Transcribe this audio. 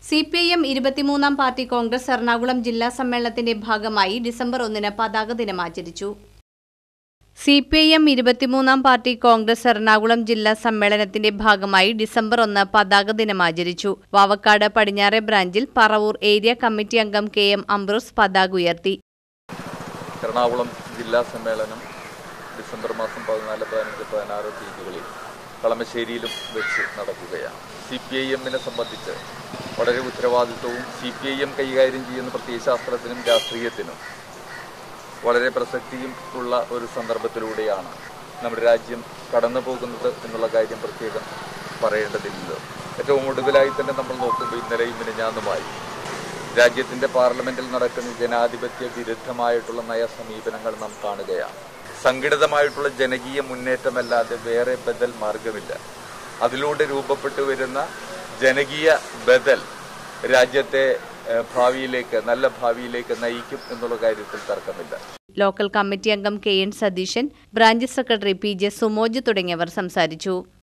C P I M ഇരുപത്തിമൂന്നാം party Congress Ernakulam ജില്ലാ സമ്മേളനത്തിന്റെ ഭാഗമായി ഡിസംബർ ഒന്നിന് പതാക ദിനം ആചരിച്ചു സി പി ഐ എം ഇരുപത്തിമൂന്നാം പാർട്ടി കോൺഗ്രസ് എറണാകുളം ജില്ലാ സമ്മേളനത്തിന്റെ ഭാഗമായി ഡിസംബർ ഒന്ന് പതാക ദിനം ആചരിച്ചു വാവക്കാട് പടിഞ്ഞാറെ ബ്രാഞ്ചിൽ പറവൂർ ഏരിയ കമ്മിറ്റി അംഗം കെ എം അംബ്രോസ് പതാക ഉയർത്തി എറണാകുളം ജില്ലാ സമ്മേളനം ഡിസംബർ മാസം പതിനാല് പതിനഞ്ച് പതിനാറ് തീയതികളിൽ കളമശ്ശേരിയിലും വെച്ച് നടക്കുകയാണ് സി പി ഐ എമ്മിനെ സംബന്ധിച്ച് വളരെ ഉത്തരവാദിത്വവും സി പി ഐ എം കൈകാര്യം ചെയ്യുന്ന പ്രത്യയശാസ്ത്രത്തിനും രാഷ്ട്രീയത്തിനും വളരെ പ്രസക്തിയും ഉള്ള ഒരു സന്ദർഭത്തിലൂടെയാണ് നമ്മുടെ രാജ്യം കടന്നു പോകുന്നത് എന്നുള്ള കാര്യം പ്രത്യേകം പറയേണ്ടതില്ലല്ലോ ഏറ്റവും ഒടുവിലായി തന്നെ നമ്മൾ നോക്കുമ്പോൾ ഇന്നലെയും മിനിഞ്ഞാന്നുമായി രാജ്യത്തിന്റെ പാർലമെന്റിൽ നടക്കുന്ന ജനാധിപത്യ വിരുദ്ധമായിട്ടുള്ള നയസമീപനങ്ങൾ നാം കാണുകയാണ് സംഘടിതമായിട്ടുള്ള ജനകീയ മുന്നേറ്റമല്ലാതെ വേറെ ബദൽ മാർഗമില്ല അതിലൂടെ രൂപപ്പെട്ടു വരുന്ന ജനകീയ ബദൽ രാജ്യത്തെ ഏഹ്, ഭാവിയിലേക്ക് നല്ല ഭാവിയിലേക്ക് നയിക്കും എന്നുള്ള കാര്യത്തിൽ തർക്കമില്ല ലോക്കൽ കമ്മിറ്റി അംഗം K N Satheesan branch secretary P J Sumoj തുടങ്ങിയവർ സംസാരിച്ചു